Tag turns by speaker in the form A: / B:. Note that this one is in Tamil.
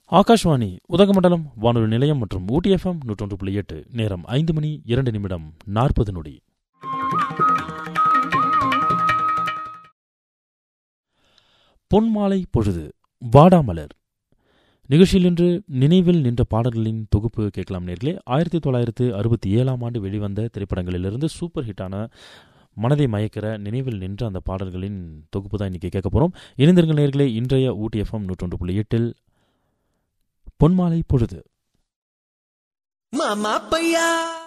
A: ஆகாஷ்வாணி உதகமண்டலம் வானொலி நிலையம் மற்றும் ஊட்டி எஃப்எம் நூற்றொன்று புள்ளி எட்டு நேரம் ஐந்து மணி இரண்டு நிமிடம் நாற்பது நொடி பொன்மாலை பொழுது வாடாமலர் நிகழ்ச்சியில் இன்று நினைவில் நின்ற பாடல்களின் தொகுப்பு கேட்கலாம் நேர்களே ஆயிரத்தி தொள்ளாயிரத்து அறுபத்தி ஏழாம் ஆண்டு வெளிவந்த திரைப்படங்களிலிருந்து சூப்பர் ஹிட்டான மனதை மயக்கிற நினைவில் நின்ற அந்த பாடல்களின் தொகுப்பு தான் இன்னைக்கு கேட்க போகிறோம் இணைந்திருங்கள் நேர்களே இன்றைய ஊட்டி எஃப்எம் நூற்றொன்று புள்ளி எட்டில் பொன்மாலை பொழுது
B: மாமா பையா